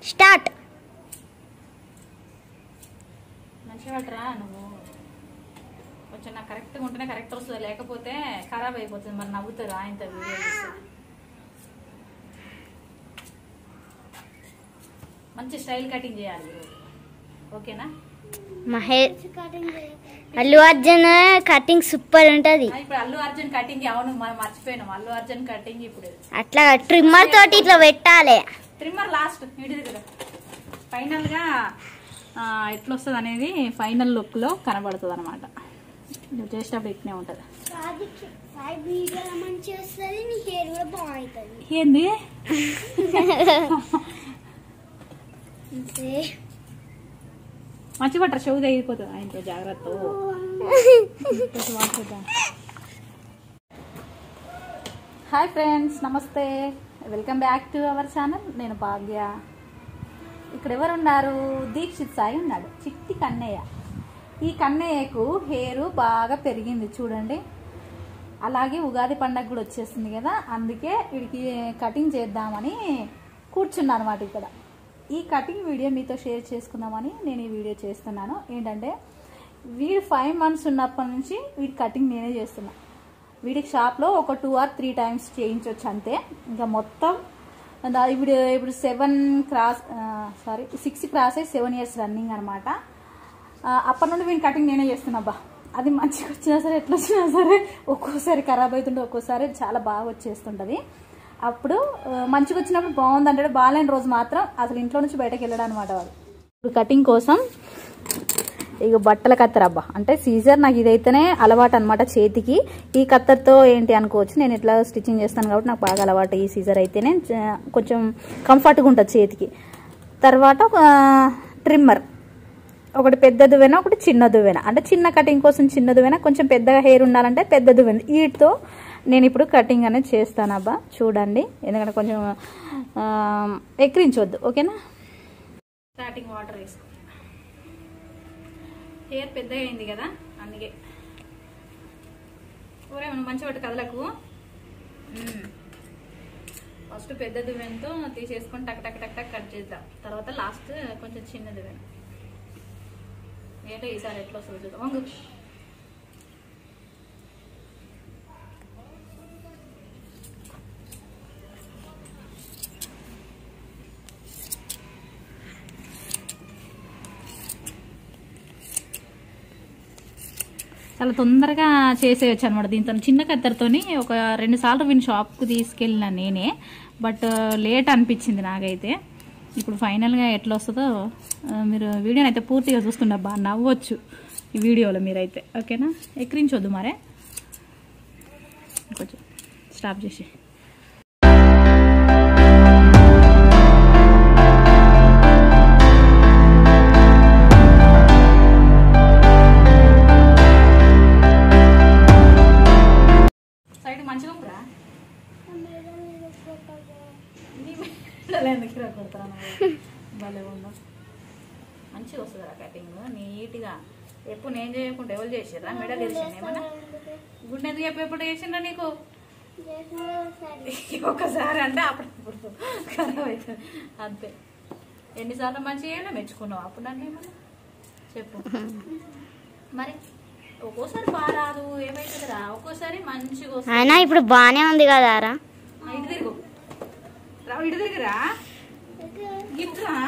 Start మంచిగా పట్టరా నువ్వు కొంచెం నాకు కరెక్ట్గా ఉంటేనే కరెక్ట్ వస్తుంది లేకపోతే ఖరాబ్ అయిపోతుంది మరి నవ్వుతారు ఆయనతో వీడియో చూసి మంచి స్టైల్ కటింగ్ చేయాలి ఈరోజు. ఓకేనా మహేష్ అల్లు అర్జున్ కటింగ్ సూపర్ ఉంటది ఆ, ఇప్పుడు అల్లు అర్జున్ కటింగ్ అవును మనం మర్చిపోయినాం అల్లు అర్జున్ కటింగ్ ఇప్పుడు అట్లా ట్రిమ్మర్ తోటి ఇట్లా పెట్టాలి ట్రిమ్మర్ లాస్ట్ ఇటు దగ్గర ఫైనల్ గా ఆ, ఎట్లా వస్తుంది అనేది ఫైనల్ లుక్ లో కనబడుతుంది అనమాట నువ్వు చేసేటప్పుడు ఇట్నే ఉంటది మంచిగా వస్తుంది నీ హెయిర్ కూడా బాగుంటుంది ఏంది మంచి పట్ట షో తగిలిపోతుంది ఆయనతో జాగ్రత్త కొంచెం వాటర్ ఇద్దాం. హాయ్ ఫ్రెండ్స్ నమస్తే welcome back to our channel నేను భాగ్య ఇక్కడ ఎవరు ఉన్నారు దీక్షిత్ సాయి ఉన్నాడు చిట్టి కన్నయ్య ఈ కన్నయ్యకు హెయిర్ బాగా పెరిగింది చూడండి అలాగే ఉగాది పండగ కూడా వచ్చేస్తుంది కదా అందుకే వీడికి కటింగ్ చేద్దామని కూర్చున్నాను అనమాట ఇక్కడ ఈ కటింగ్ వీడియో మీతో షేర్ చేసుకుందామని నేను ఈ వీడియో చేస్తున్నాను ఏంటంటే వీడు ఫైవ్ మంత్స్ ఉన్నప్పటి నుంచి వీడి కటింగ్ నేనే చేస్తున్నా వీడికి షాప్లో ఒక టూ ఆర్ త్రీ టైమ్స్ చేయించవచ్చు అంతే ఇంకా మొత్తం దా- ఇప్పుడు ఇప్పుడు seven cross sorry six cross అయ్యి సెవెన్ ఇయర్స్ రన్నింగ్ అనమాట అప్పటి నుండి వీడిని కటింగ్ నేనే చేస్తున్నా అబ్బా అది మంచిగా వచ్చినా సరే ఎట్లా వచ్చినా సరే ఒక్కోసారి ఖరాబ్ అవుతుంటే ఒక్కోసారి చాలా బాగా వచ్చేస్తుంటది అప్పుడు ఆ, మంచిగా వచ్చినప్పుడు బాగుంది అంటే బాగాలేని రోజు మాత్రం అసలు ఇంట్లో నుంచి బయటకు వెళ్ళడం అనమాట వాడు ఇప్పుడు కటింగ్ కోసం ఇక బట్టల కత్తెర అబ్బా అంటే సీజర్ నాకు ఇదైతేనే అలవాటు అనమాట చేతికి ఈ కత్తెరతో ఏంటి అనుకోవచ్చు నేను ఇట్లా స్టిచ్చింగ్ చేస్తాను కాబట్టి నాకు బాగా అలవాటు ఈ సీజర్ అయితేనే చ- కొంచెం కంఫర్ట్గా ఉంటుంది చేతికి తర్వాత ఒక ట్రిమ్మర్ ఒకటి పెద్ద దువ్వెన ఒకటి చిన్న దువ్వెన అంటే చిన్న కటింగ్ కోసం చిన్న దువ్వెన కొంచెం పెద్దగా హెయిర్ ఉండాలంటే పెద్ద దువ్వెన వీటితో నేను ఇప్పుడు కటింగ్ అనేది చేస్తాను అబ్బా చూడండి ఎందుకంటే కొంచెం ఆ, ఎక్కిరించవద్దు ఓకేనా స్టార్టింగ్ వాటర్ వేసుకో హెయిర్ పెద్దగా అయింది కదా అందుకే ఊరే మనం మంచి పట్టు కదలకు ఫస్ట్ పెద్ద దువ్వెనతో తీసేసుకొని టక్ టక్ టక్ టక్ కట్ చేద్దాం తర్వాత లాస్ట్ కొంచెం చిన్న దువ్వెన ఏంటో ఈసారి ఎట్లా వస్తుందో చూద్దాం వంగు చాలా తొందరగా చేసేయచ్చు అనమాట దీంతో చిన్న కత్తెరతోని ఒక రెండు సార్లు వీని షాప్కి తీసుకెళ్ళిన నేనే బట్ లేట్ అనిపించింది నాకైతే ఇప్పుడు ఫైనల్గా ఎట్లా వస్తుందో ఆ, మీరు వీడియోని అయితే పూర్తిగా చూస్తుండే బాగా నవ్వచ్చు ఈ వీడియోలో మీరైతే ఓకేనా ఎక్కిరించొద్దు మరే కొంచెం స్టాప్ చేసి సైడ్ మంచిగా ఉందిరా నీ మెడలో ఎందుకు ఇలా కొడతారా నువ్వు? భలే ఉందా మంచిగా వస్తుందిరా కటింగ్ నీట్గా ఎప్పుడు నేను చేయకుండా ఎవరు చేసిర్రా మెడ తెలిసింది ఏమన్నా గుండె ఎందుకు ఎప్పుడు ఎప్పుడు చేసిండ్రా నీకు ఒకసారి అంటే అప్పుడు ఖరాబ్ అవుతుంది అంతే ఎన్నిసార్లు మంచిగా చేయాలి మెచ్చుకున్నావు అప్పుడు నన్ను ఏమన్నా చెప్పు మరి ఒక్కోసారి బాగా రాదు ఏమైతుందిరా ఒక్కోసారి మంచిగా వస్తుంది అయినా ఇప్పుడు బానే ఉంది కదా రా ఆ, ఇటు తిరుగు రా ఇటు తిరుగురా గిట్రా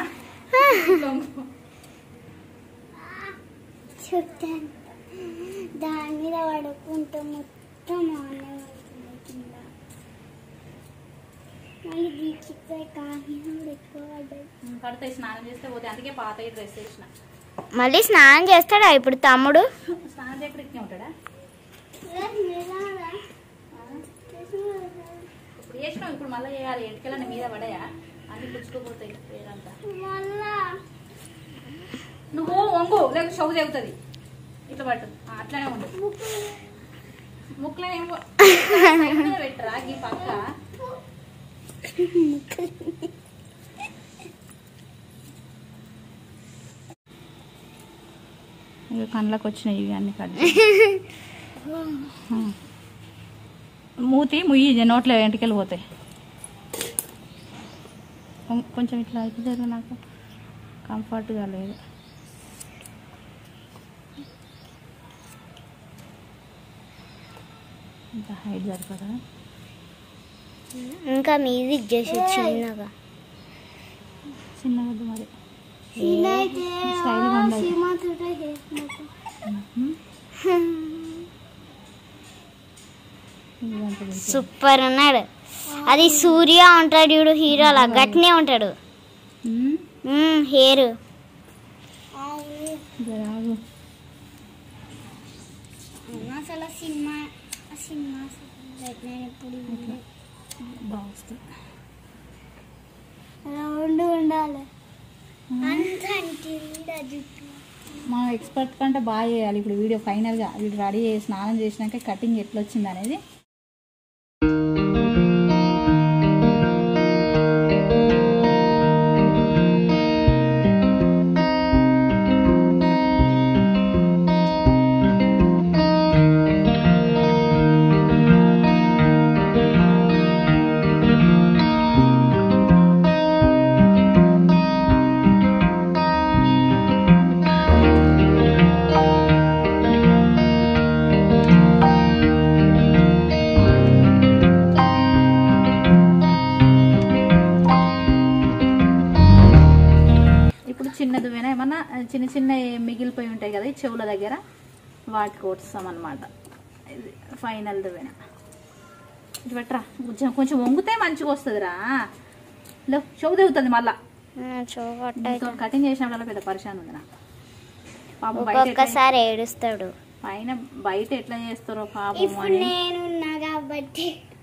చెప్తాను దాని మీద పడుకుంటూ మొత్తం ఆనే పడుతుంది కింద మళ్ళీ దీక్షిత కానీ ఎక్కువ పడ్డది పడతాయి స్నానం చేస్తే పోతే అందుకే పాత డ్రెస్ వేసిన మళ్ళీ స్నానం చేస్తాడా ఇప్పుడు తమ్ముడు స్నానం చేయకుండా ఇట్నే ఉంటాడా ఇప్పుడు చేసినావు ఇప్పుడు మళ్ళీ చేయాలి ఎంటికెళ్ళని మీద పడాయా అన్ని పుచ్చుకోపోతాయి వేరంతా నువ్వు వంగు లేక షవ్ చెబుతుంది ఇట్లా పట్టు ఆ, అట్లానే ఉండు ముక్కలో ఏమో సైడ్ మీద పెట్టరా ఈ పక్క ఇక కళ్ళకి వచ్చినాయి ఇవి అన్ని కట్ మూతి ముయ్యి నోట్లో ఎంటికెళ్ళి పోతాయి కొం- కొంచెం ఇట్లా అయితే జరుగు నాకు కంఫర్ట్గా లేదు ఇంత హైట్ సరిపడా ఇంకా మ్యూజిక్ చేసి చిన్నగా చిన్నగా మరి నేనైతే స్టైల్గా ఉండాలి సినిమా చూడే చేసినట్టు ఇదంతా పెట్టి. సూపర్ ఉన్నాడు అది సూర్య ఉంటాడు చూడు హీరోలా గట్నే ఉంటాడు ఉమ్, హెయిర్ జర ఆగు. అసలు ఆ సినిమా ఆ సినిమా అసలు నేను ఎప్పుడు బాగా వస్తుంది రౌండ్ ఉండాలి అంత అంటే జుట్టు మా ఎక్స్పర్ట్ కంటే బాగా చేయాలి ఇప్పుడు వీడియో ఫైనల్గా వీడు రెడీ చేసి స్నానం చేసినాక కటింగ్ ఎట్లా వచ్చింది అనేది ఇప్పుడు చిన్నది పోయినా ఏమన్నా చిన్న చిన్న మిగిలిపోయి ఉంటాయి కదా ఈ చెవుల దగ్గర వాటికి కొట్టాం అనమాట ఇది ఫైనల్ పోయినా ఇటు పెట్టరా కొంచెం కొంచెం వంగితే మంచిగా వస్తుందిరా లో చెవు దిగుతుంది మళ్ళా చూపట్ట నీతో కటింగ్ చేసినప్పుడు పెద్ద పరిశాన్ ఉంది నాకు పాపం బయట ఎట్లా- ఒక్కొక్కసారి ఏడుస్తాడు పైన బయట ఎట్లా చేస్తారో పాపం ఇప్పుడు అని నేనున్నా కాబట్టి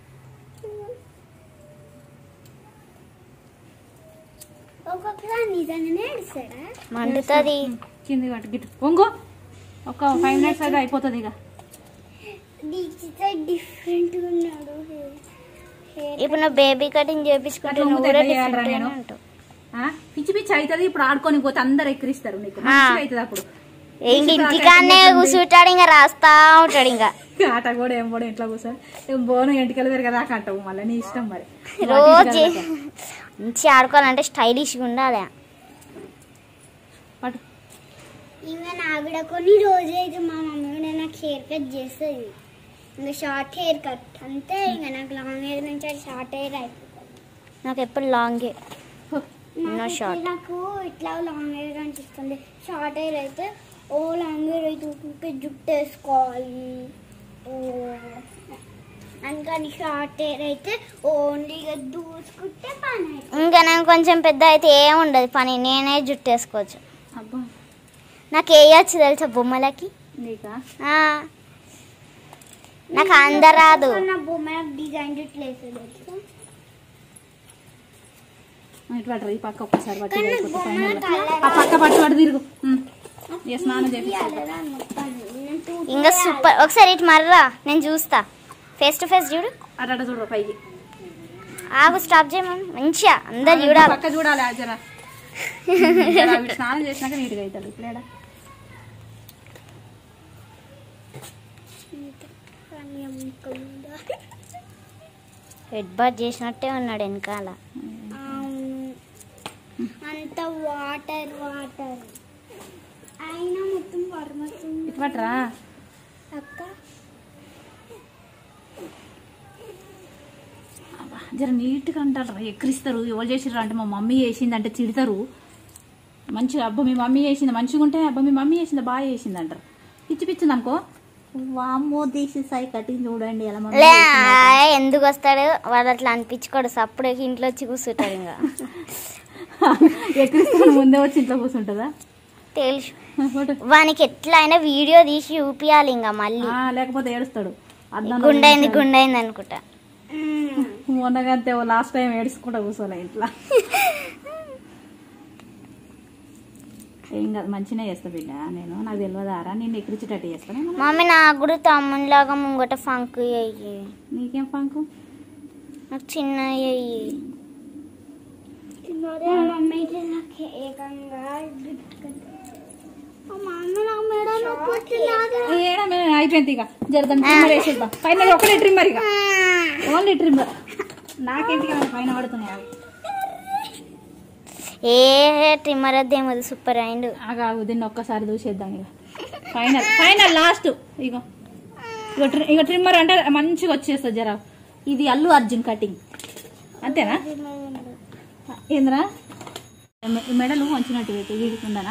ఒక్కొక్కసారి నిజంగానే ఏడుస్తాడా మండుతుంది కింది కట్టు గిట్టు వంగు ఒక ఫైవ్ మినిట్స్ అయితే అయిపోతుంది ఇక దీక్షిత డిఫరెంట్ ఉన్నాడు Hair ఇప్పుడు నువ్వు బేబీ కటింగ్ చేపించుకుంటే అట్లా నువ్వు ఉంటే కూడా ఎట్లా చేయాలిరా different నేను? గానే ఉంటావు ఆ? పిచ్చి పిచ్చి అవుతుంది ఇప్పుడు ఆడుకొని పోతే అందరు ఎక్కిరిస్తారు నీకు మంచిగా అవుతుంది అప్పుడు ఇంక ఇంటికాడనే కూర్చుంటాడు ఇంకా రాస్తా ఉంటాడు ఇంకా ఆట కూడా ఏం కూడా ఇంట్లో కూర్చొని ఏం బోను ఎంటికలు పెరగదాకా అంటావు మళ్ళీ నీ ఇష్టం మరి రోజు మంచి ఆడుకోవాలంటే స్టైలిష్గా ఉండాలి పట్టు ఇంకా నాకు కూడా కొన్ని రోజులు అయితే మా మమ్మీ కూడా నాకు హెయిర్ కట్ చేస్తుంది ఇంకా షార్ట్ హెయిర్ కట్ అంతే ఇంకా నాకు లాంగ్ హెయిర్ నుంచి షార్ట్ హెయిర్ అయిపోతుంది నాకు ఎప్పుడు లాంగే నాకైతే short. నాకు ఇట్లా లాంగ్ హెయిర్ అనిపిస్తుంది షార్ట్ హెయిర్ అయితే ఓ లాంగ్ హెయిర్ అయితే ఊరికే జుట్టు వేసుకోవాలి ఓ అందుకని షార్ట్ హెయిర్ అయితే ఓన్లీగా దూసుకుంటే పని అయిపోతుంది. ఇంకా నాకు కొంచెం పెద్ద అయితే ఏం ఉండదు పని నేనే జుట్టు వేసుకోవచ్చు అబ్బా నాకు వేయచ్చు తెలుసా బొమ్మలకి నీకా ఆ. నాకు అందరాదు నా బొమ్మ డిజైన్ జుట్లు వేసేది తెలుసా? ఇటు పట్టరు ఈ పక్క ఒక్కసారి పట్టి కానీ నాకు అయిపోతుంది బొమ్మ final గా. కలర్ ఆ పక్క పట్టు పట్టు తిరుగు ఉమ్. ఇక స్నానం చేపిస్తా తీయాలిరా మొత్తాన్ని. నేను టూ- ఇంకా సూపర్ ఒకసారి ఇటు మర్రా నేను చూస్తా ఫేస్ టు ఫేస్ చూడు అటు అటు చూడు పైకి ఆగు స్టాప్ చేయమని మంచిగా అందరు ఆ, చూడాలి పక్క చూడాలి ఆ జర జర వీడు స్నానం చేసినాక నీట్గా అవుతాడు ఇప్పుడేడా కానీ అమ్ముకుందా. హెడ్ బాత్ చేసినట్టే ఉన్నాడు వెనకాల అవును. అంత వాటర్ వాటర్ అయినా మొత్తం వర్మతుంది ఇటు పట్టరా అక్క అబ్బా, జర నీట్గా అంటారు ఎక్కిరిస్తారు ఎవరు చేసిర్రు అంటే మా మమ్మీ చేసింది అంటే తిడతారు మంచిగా అబ్బా మీ మమ్మీ చేసింది మంచిగా ఉంటే అబ్బా మీ మమ్మీ చేసింది బాగా చేసింది అంటారు పిచ్చి పిచ్చింది అనుకో వామ్మో తీసి సాయి కటింగ్ చూడండి ఎలా మమ్మీ లే చేసింది ఎందుకు వస్తాడు వాడు అట్లా అనిపించుకోడు సప్పుడు ఇంట్లో వచ్చి కూర్చుంటాడు ఇంకా అంటే. ఎక్కిరిస్తాను ముందే వచ్చి ఇంట్లో కూర్చుంటుందా తెలుసు పట్టు. వానికి ఎట్లా అయినా వీడియో తీసి చూపియాలి ఇంకా మళ్ళీ ఆ, లేకపోతే ఏడుస్తాడు అద్దంలో గుండైంది చూపించాలి. గుండైంది అనుకుంటా మొన్నగంతే లాస్ట్ టైం ఏడుచుకుంటా కూర్చోలే ఇంట్లో ఏం కాదు మంచిగా చేస్తా బిడ్డ నేను నాకు తెలియదారా నేను ఎక్కిరిచేటట్టు చేస్తాను మమ్మీ నాకు కూడా తమ్మునిలాగా ముంగట ఫంక్ అయ్యి నీకేం పంకు నాకు చిన్న అయ్యి మరి మమ్మీ అయితే నాకు ఏకంగా గుర్తుకుంది. మా మమ్మీ నాకు మేడ నొప్పి వచ్చింది. ఏడా మేము అయిపోయింది ఇక జరదాం ట్రిమ్మర్ వేసేద్దాం పైన ఒకటే ట్రిమ్మర్ ఇక ఓన్లీ ట్రిమ్మర్ నాకేంటి కదా పైన పడుతున్నాయి అవి ఏ ట్రిమ్మర్ అదేమో సూపర్ అయిండు ఆగా దీన్ని ఒక్కసారి చూసేద్దాం ఇక ఫైనల్ ఫైనల్ లాస్ట్ ఇగో ఇగో ట్రి- ఇగో ట్రిమ్మర్ అంటే మంచిగా వచ్చేస్తుంది జరా ఇది అల్లు అర్జున్ కటింగ్ అంతేనా ఏంద్రా మె- ఈ మెడలు వంచినట్టు పెట్టి వీడుకుందానా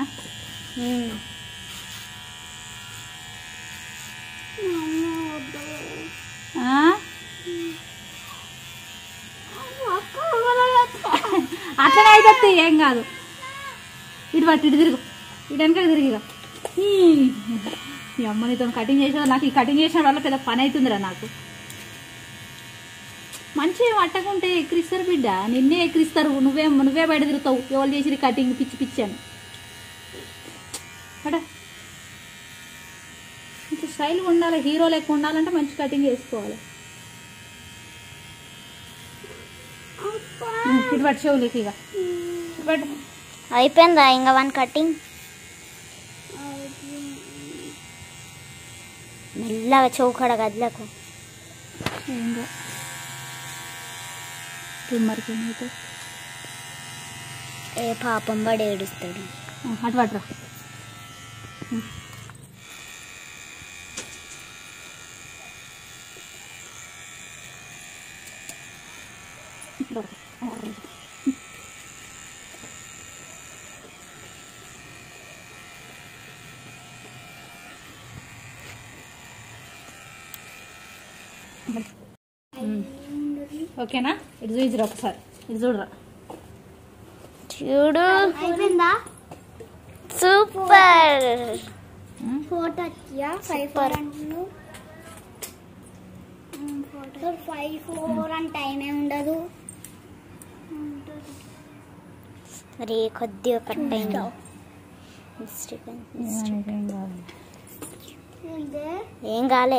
ఆ? అట్లనే అయితే ఏం కాదు ఇటు పట్టు ఇటు తిరుగు ఇటు వెనక తిరిగి ఇక. ఈ ఈ అమ్మ నీతో కటింగ్ చేసిన నాకు ఈ కటింగ్ చేసిన వల్ల పెద్ద పని అవుతుందిరా నాకు మంచిగా పట్టకుంటే ఎక్కిరిస్తారు బిడ్డ నిన్నే ఎక్కిరిస్తారు నువ్వే నువ్వే బయట తిరుగుతావు ఎవరు చేసిరు కటింగ్ పిచ్చి పిచ్చి అని అడ ఇంత స్టైల్గా ఉండాలి హీరో లెక్క ఉండాలంటే మంచి కటింగ్ చేసుకోవాలి ఉమ్, ఇటు పట్టు చెవులకి ఇక ఇటు పట్టు అయిపోయిందా ఇంకా వన్ కటింగ్ మెల్లగా చౌకడ గదిలకు ఏంటో ట్రిమ్మర్కి ఏమైతే ఏ పాపం పడి ఏడుస్తాడు అటు పట్టురా ఓకేనా ఇటు చూసిరా ఒకసారి ఇటు చూడరా చూడు అయిపోయిందా సూపర్ ఫోటో వచ్చియా ఫైవ్ ఫోర్ అంటున్నావు ఫోటో ఫైవ్ ఫోర్ అని టైం ఏమి ఉండదు మరి కొద్దిగా కట్ అయింది మిస్టేక్ ఇదే ఏం కాలే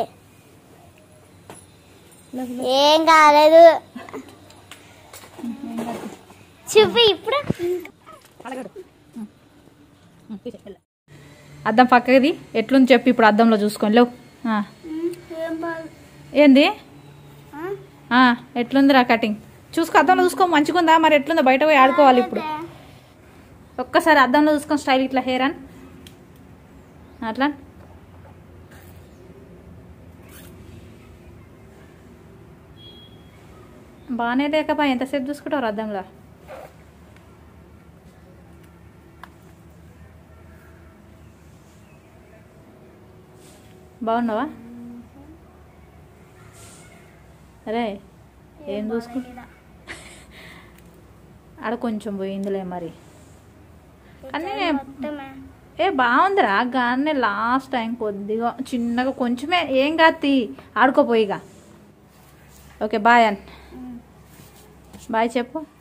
ఏం కాలేదు చూపి ఇప్పుడు అద్దం పక్కది ఎట్లుంది చెప్పి ఇప్పుడు అద్దంలో చూసుకొని లేవు ఆ. ఏం బాగా ఏంది ఆ, ఎట్లుందిరా కటింగ్ చూసుకో అద్దంలో చూసుకో మంచిగుందా మరి ఎట్లుందో బయట పోయి ఆడుకోవాలి ఇప్పుడు ఒక్కసారి అద్దంలో చూసుకొని స్టైల్ ఇట్లా హెయిర్ అని అట్లా బాగానే లేకపోయా ఎంతసేపు చూసుకుంటావు అద్దంలో బాగున్నావా అరే ఏం చూసుకుంటా ఆడ కొంచెం పోయిందిలే మరి కానీ ఏ బాగుందిరా కానీ లాస్ట్ టైం కొద్దిగా చిన్నగా కొంచెమే ఏం కాదు తీ ఆడుకోపోయిగా ఓకే బాయ్ అన్ బాయ్ చెప్పు